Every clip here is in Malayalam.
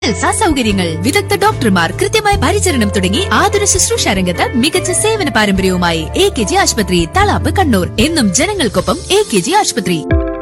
ചികിത്സാ സൗകര്യങ്ങൾ വിദഗ്ധ ഡോക്ടർമാർ കൃത്യമായ പരിചരണം തുടങ്ങി ആതുര ശുശ്രൂഷ രംഗത്ത് മികച്ച സേവന പാരമ്പര്യവുമായി എ കെ ജി ആശുപത്രി തളാപ്പ് കണ്ണൂർ എന്നും ജനങ്ങൾക്കൊപ്പം എ കെ ജി ആശുപത്രി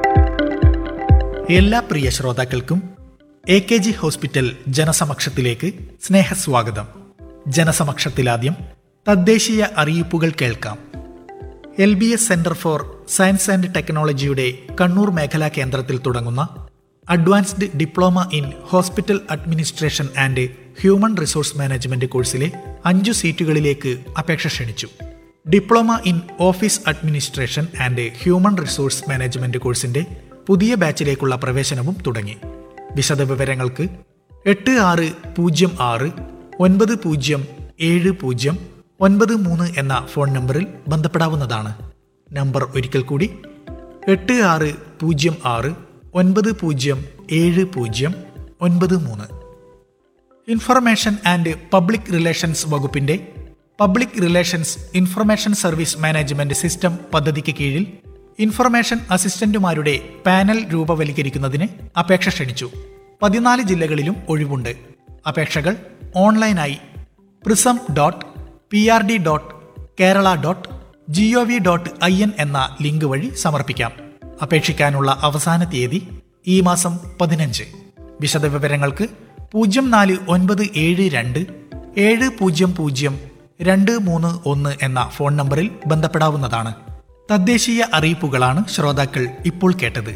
എല്ലാ പ്രിയ ശ്രോതാക്കൾക്കും എ കെ ജി ഹോസ്പിറ്റൽ ജനസമക്ഷത്തിലേക്ക് സ്നേഹസ്വാഗതം ജനസമക്ഷത്തിലാദ്യം തദ്ദേശീയ അറിയിപ്പുകൾ കേൾക്കാം L B S centre for science and ടെക്നോളജിയുടെ കണ്ണൂർ മേഖലാ കേന്ദ്രത്തിൽ തുടങ്ങുന്ന advanced diploma in hospital administration and human resource management കോഴ്സിലെ അഞ്ചു സീറ്റുകളിലേക്ക് അപേക്ഷ ക്ഷണിച്ചു diploma in office administration and human resource management കോഴ്സിന്റെ പുതിയ ബാച്ചിലേക്കുള്ള പ്രവേശനവും തുടങ്ങി വിശദവിവരങ്ങൾക്ക് എട്ട് ആറ് പൂജ്യം ആറ് ഒൻപത് പൂജ്യം ഏഴ് പൂജ്യം ഒൻപത് മൂന്ന് എന്ന ഫോൺ നമ്പറിൽ ബന്ധപ്പെടാവുന്നതാണ് നമ്പർ ഒരിക്കൽ കൂടി എട്ട് ആറ് പൂജ്യം ആറ് ഒൻപത് പൂജ്യം ഏഴ് പൂജ്യം ഒൻപത് മൂന്ന് ഇൻഫർമേഷൻ ആൻഡ് പബ്ലിക് റിലേഷൻസ് വകുപ്പിന്റെ public relations information service management system പദ്ധതിക്ക് കീഴിൽ ഇൻഫർമേഷൻ അസിസ്റ്റന്റുമാരുടെ പാനൽ രൂപവൽക്കരിക്കുന്നതിന് അപേക്ഷ ക്ഷണിച്ചു പതിനാല് ജില്ലകളിലും ഒഴിവുണ്ട് അപേക്ഷകൾ ഓൺലൈനായി prism dot P R D dot Kerala dot G O V dot I N എന്ന ലിങ്ക് വഴി സമർപ്പിക്കാം അപേക്ഷിക്കാനുള്ള അവസാന തീയതി ഈ മാസം പതിനഞ്ച് വിശദവിവരങ്ങൾക്ക് പൂജ്യം നാല് ഒൻപത് ഏഴ് രണ്ട് ഏഴ് പൂജ്യം പൂജ്യം രണ്ട് മൂന്ന് ഒന്ന് എന്ന ഫോൺ നമ്പറിൽ ബന്ധപ്പെടാവുന്നതാണ് തദ്ദേശീയ അറിയിപ്പുകളാണ് ശ്രോതാക്കൾ ഇപ്പോൾ കേട്ടത്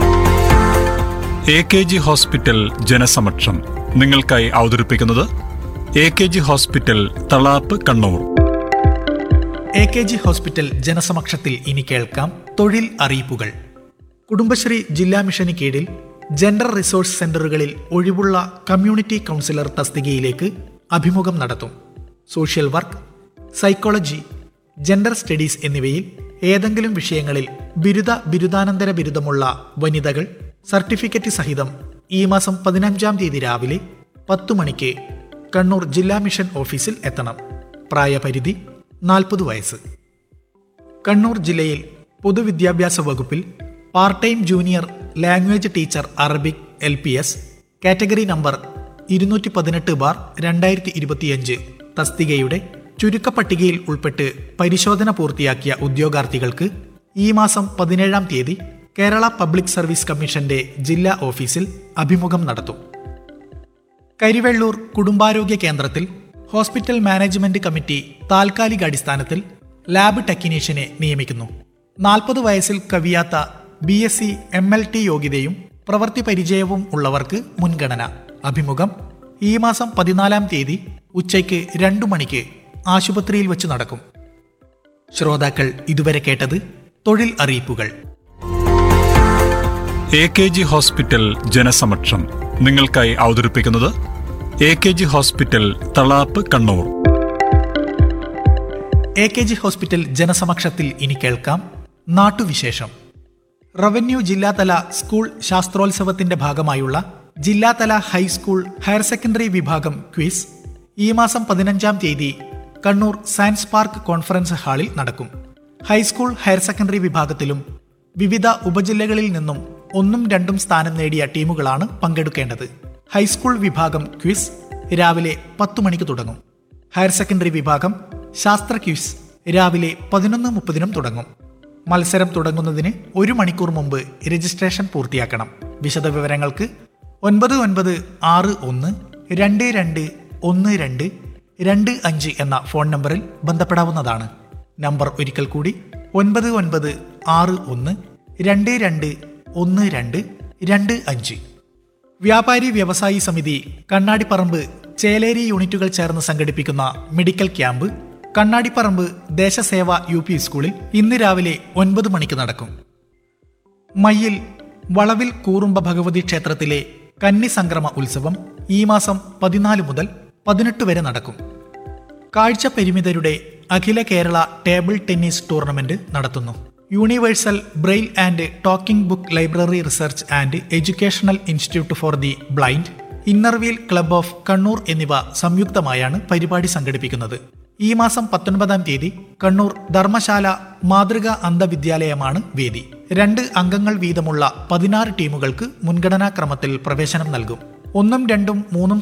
എ കെ ജി ഹോസ്പിറ്റൽ ജനസമക്ഷം നിങ്ങൾക്കായി അവതരിപ്പിക്കുന്നത് A K G hospital Thalap Kannur A K G hospital ജനസമക്ഷത്തിൽ ഇനി കേൾക്കാം തൊഴിൽ അറിയിപ്പുകൾ കുടുംബശ്രീ ജില്ലാ മിഷന് കീഴിൽ ജെൻഡർ റിസോഴ്സ് സെന്ററുകളിൽ ഒഴിവുള്ള കമ്മ്യൂണിറ്റി കൗൺസിലർ തസ്തികയിലേക്ക് അഭിമുഖം നടത്തും social work psychology gender studies എന്നിവയിൽ ഏതെങ്കിലും വിഷയങ്ങളിൽ ബിരുദ ബിരുദാനന്തര ബിരുദമുള്ള വനിതകൾ സർട്ടിഫിക്കറ്റ് സഹിതം ഈ മാസം പതിനഞ്ചാം തീയതി രാവിലെ പത്തു മണിക്ക് കണ്ണൂർ ജില്ലാ മിഷൻ ഓഫീസിൽ എത്തണം പ്രായപരിധി നാൽപ്പത് വയസ്സ് കണ്ണൂർ ജില്ലയിൽ പൊതുവിദ്യാഭ്യാസ വകുപ്പിൽ part time junior language teacher Arabic L P S category number ഇരുന്നൂറ്റി പതിനെട്ട് ബാർ രണ്ടായിരത്തി ഇരുപത്തിയഞ്ച് തസ്തികയുടെ ചുരുക്കപ്പട്ടികയിൽ ഉൾപ്പെട്ട് പരിശോധന പൂർത്തിയാക്കിയ ഉദ്യോഗാർത്ഥികൾക്ക് ഈ മാസം പതിനേഴാം തീയതി കേരള പബ്ലിക് സർവീസ് കമ്മീഷന്റെ ജില്ലാ ഓഫീസിൽ അഭിമുഖം നടത്തും കരിവെള്ളൂർ കുടുംബാരോഗ്യ കേന്ദ്രത്തിൽ ഹോസ്പിറ്റൽ മാനേജ്മെന്റ് കമ്മിറ്റി താൽക്കാലിക അടിസ്ഥാനത്തിൽ ലാബ് ടെക്നീഷ്യനെ നിയമിക്കുന്നു നാൽപ്പത് വയസ്സിൽ കവിയാത്ത B S C M L T യോഗ്യതയും പ്രവൃത്തി പരിചയവും ഉള്ളവർക്ക് മുൻഗണന അഭിമുഖം ഈ മാസം പതിനാലാം തീയതി ഉച്ചയ്ക്ക് രണ്ടു മണിക്ക് ആശുപത്രിയിൽ വെച്ച് നടക്കും ശ്രോതാക്കൾ ഇതുവരെ കേട്ടത് തൊഴിൽ അറിയിപ്പുകൾ എ കെ ജി ഹോസ്പിറ്റൽ ജനസമക്ഷം നിങ്ങൾക്കായി അവതരിപ്പിക്കുന്നത് A K G hospital Thalap Kannur A K G hospital ജനസമക്ഷത്തിൽ ഇനി കേൾക്കാം നാട്ടുവിശേഷം റവന്യൂ ജില്ലാതല സ്കൂൾ ശാസ്ത്രോത്സവത്തിന്റെ ഭാഗമായുള്ള ജില്ലാതല ഹൈസ്കൂൾ ഹയർ സെക്കൻഡറി വിഭാഗം ക്വിസ് ഈ മാസം പതിനഞ്ചാം തീയതി കണ്ണൂർ സയൻസ് പാർക്ക് കോൺഫറൻസ് ഹാളിൽ നടക്കും ഹൈസ്കൂൾ ഹയർ സെക്കൻഡറി വിഭാഗത്തിലും വിവിധ ഉപജില്ലകളിൽ നിന്നും ഒന്നും രണ്ടും സ്ഥാനം നേടിയ ടീമുകളാണ് പങ്കെടുക്കേണ്ടത് ഹൈസ്കൂൾ വിഭാഗം ക്വിസ് രാവിലെ പത്തു മണിക്ക് തുടങ്ങും ഹയർ സെക്കൻഡറി വിഭാഗം ശാസ്ത്ര ക്യൂസ് രാവിലെ പതിനൊന്ന് മുപ്പതിനും തുടങ്ങും മത്സരം തുടങ്ങുന്നതിന് ഒരു മണിക്കൂർ മുമ്പ് രജിസ്ട്രേഷൻ പൂർത്തിയാക്കണം വിശദവിവരങ്ങൾക്ക് ഒൻപത് ഒൻപത് ആറ് ഒന്ന് രണ്ട് രണ്ട് ഒന്ന് രണ്ട് രണ്ട് അഞ്ച് എന്ന ഫോൺ നമ്പറിൽ ബന്ധപ്പെടാവുന്നതാണ് നമ്പർ ഒരിക്കൽ കൂടി ഒൻപത് ഒൻപത് ആറ് ഒന്ന് രണ്ട് രണ്ട് ഒന്ന് രണ്ട് രണ്ട് അഞ്ച് വ്യാപാരി വ്യവസായി സമിതി കണ്ണാടിപ്പറമ്പ് ചേലേരി യൂണിറ്റുകൾ ചേർന്ന് സംഘടിപ്പിക്കുന്ന medical camp Kannadiparamba Deshaseva U P സ്കൂളിൽ ഇന്ന് രാവിലെ ഒൻപത് മണിക്ക് നടക്കും മയ്യിൽ വളവിൽ കൂറുമ്പ ഭഗവതി ക്ഷേത്രത്തിലെ കന്നി സംക്രമ ഉത്സവം ഈ മാസം പതിനാല് മുതൽ പതിനെട്ട് വരെ നടക്കും കാഴ്ച പരിമിതരുടെ അഖില കേരള ടേബിൾ ടെന്നീസ് ടൂർണമെന്റ് നടത്തുന്നു universal braille and talking book library research and educational institute for the blind Inner Wheel club of Kannur എന്നിവ സംയുക്തമായാണ് പരിപാടി സംഘടിപ്പിക്കുന്നത് ഈ മാസം പത്തൊൻപതാം തീയതി കണ്ണൂർ ധർമ്മശാല മാതൃക അന്ധവിദ്യാലയമാണ് വേദി രണ്ട് അംഗങ്ങൾ വീതമുള്ള പതിനാറ് ടീമുകൾക്ക് മുൻഗണനാ ക്രമത്തിൽ പ്രവേശനം നൽകും ഒന്നും രണ്ടും മൂന്നും